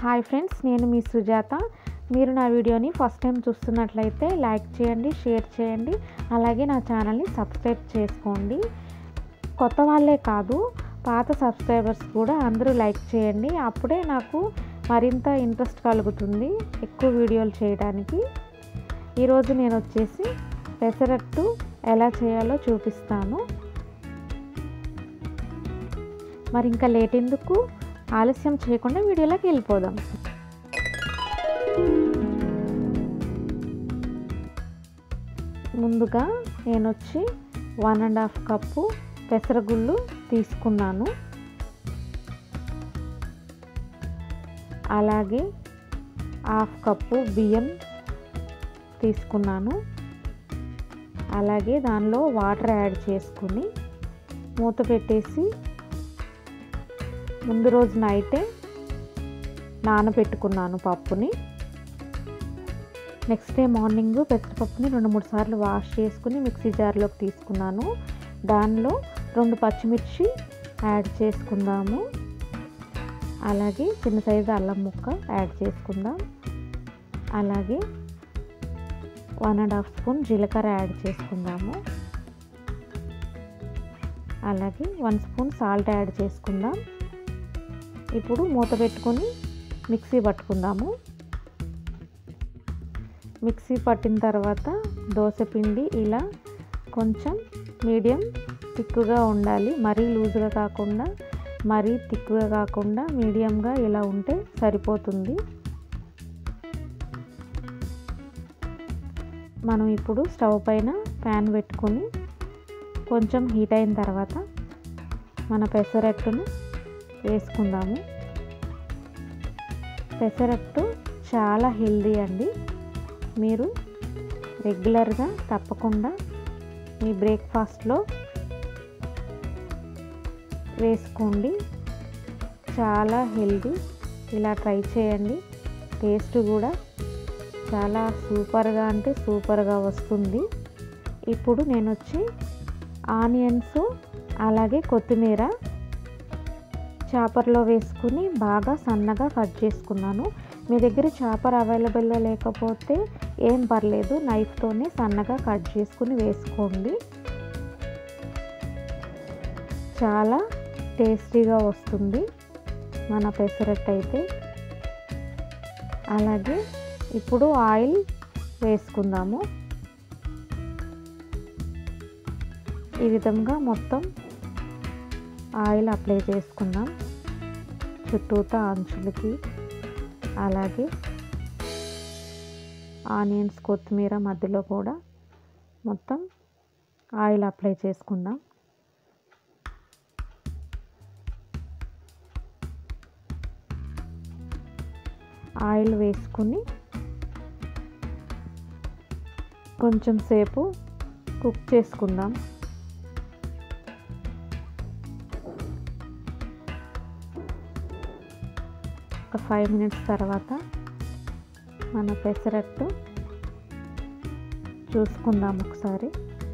hi friends నేను మీ సుజాత మీరు నా వీడియోని ఫస్ట్ టైం చూస్తున్నట్లయితే లైక్ చేయండి షేర్ చేయండి అలాగే నా ఛానల్ని సబ్స్క్రైబ్ చేసుకోండి కొత్త వాళ్ళే కాదు పాత సబ్స్క్రైబర్స్ కూడా అందరూ లైక్ చేయండి అప్పుడే నాకు మరింత ఇంట్రెస్ట్ కలుగుతుంది ఎక్కువ వీడియోలు చేయడానికి ఈరోజు నేను వచ్చేసి పెసరట్టు ఎలా చేయాలో చూపిస్తాను మరి ఇంకా లేట్ ఎందుకు ఆలస్యం చేయకుండా వీడియోలోకి వెళ్ళిపోదాం ముందుగా నేను వచ్చి వన్ అండ్ హాఫ్ కప్పు పెసరగుళ్ళు తీసుకున్నాను అలాగే హాఫ్ కప్పు బియ్యం తీసుకున్నాను అలాగే దానిలో వాటర్ యాడ్ చేసుకుని మూత పెట్టేసి ముందు రోజు నైటే నానబెట్టుకున్నాను పప్పుని నెక్స్ట్ డే మార్నింగ్ పెసరపప్పుని రెండు మూడు సార్లు వాష్ చేసుకుని మిక్సీ జార్లోకి తీసుకున్నాను దానిలో రెండు పచ్చిమిర్చి యాడ్ చేసుకుందాము అలాగే చిన్న సైజు అల్లం ముక్క యాడ్ చేసుకుందాం అలాగే వన్ అండ్ హాఫ్ స్పూన్ జీలకర్ర యాడ్ చేసుకుందాము అలాగే వన్ స్పూన్ సాల్ట్ యాడ్ చేసుకుందాం ఇప్పుడు మూత పెట్టుకొని మిక్సీ పట్టుకుందాము మిక్సీ పట్టిన తర్వాత దోశపిండి ఇలా కొంచెం మీడియం తిక్కుగా ఉండాలి మరీ లూజ్గా కాకుండా మరీ తిక్కుగా కాకుండా మీడియంగా ఇలా ఉంటే సరిపోతుంది మనం ఇప్పుడు స్టవ్ పైన ప్యాన్ పెట్టుకొని కొంచెం హీట్ అయిన తర్వాత మన పెసరట్టును వేసుకుందాము పెసరట్టు చాలా హెల్దీ అండి మీరు రెగ్యులర్గా తప్పకుండా మీ బ్రేక్ఫాస్ట్లో వేసుకోండి చాలా హెల్దీ ఇలా ట్రై చేయండి టేస్ట్ కూడా చాలా సూపర్గా అంటే సూపర్గా వస్తుంది ఇప్పుడు నేను వచ్చి ఆనియన్స్ అలాగే కొత్తిమీర చాపర్లో వేసుకుని బాగా సన్నగా కట్ చేసుకున్నాను మీ దగ్గర చాపర్ అవైలబుల్లో లేకపోతే ఏం పర్లేదు నైఫ్తోనే సన్నగా కట్ చేసుకుని వేసుకోండి చాలా టేస్టీగా వస్తుంది మన పెసరట్టు అయితే అలాగే ఇప్పుడు ఆయిల్ వేసుకుందాము ఈ విధంగా మొత్తం ఆయిల్ అప్లై చేసుకుందాం చుట్టూతా అంచులకి అలాగే ఆనియన్స్ కొత్తిమీర మధ్యలో కూడా మొత్తం ఆయిల్ అప్లై చేసుకుందాం ఆయిల్ వేసుకుని కొంచెం సేపు కుక్ చేసుకుందాం ఒక ఫైవ్ మినిట్స్ తర్వాత మన పెసరట్టు చూసుకుందాం ఒకసారి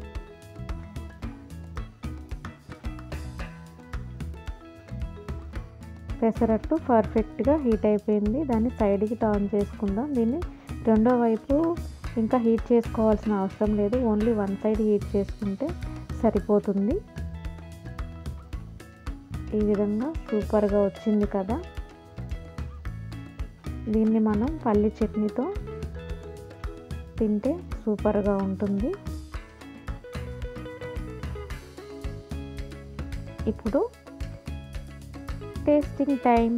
పెసరట్టు పర్ఫెక్ట్గా హీట్ అయిపోయింది దాన్ని సైడ్కి టర్న్ చేసుకుందాం దీన్ని రెండో వైపు ఇంకా హీట్ చేసుకోవాల్సిన అవసరం లేదు ఓన్లీ వన్ సైడ్ హీట్ చేసుకుంటే సరిపోతుంది ఈ విధంగా సూపర్గా వచ్చింది కదా దీన్ని మనం పల్లి చట్నీతో తింటే సూపర్గా ఉంటుంది ఇప్పుడు టేస్టింగ్ టైం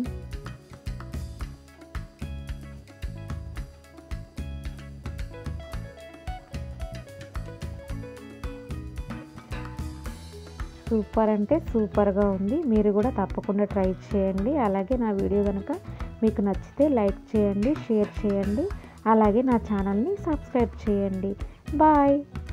సూపర్ అంటే సూపర్గా ఉంది మీరు కూడా తప్పకుండా ట్రై చేయండి అలాగే నా వీడియో కనుక మీకు నచ్చితే లైక్ చేయండి షేర్ చేయండి అలాగే నా ఛానల్ని సబ్స్క్రైబ్ చేయండి బాయ్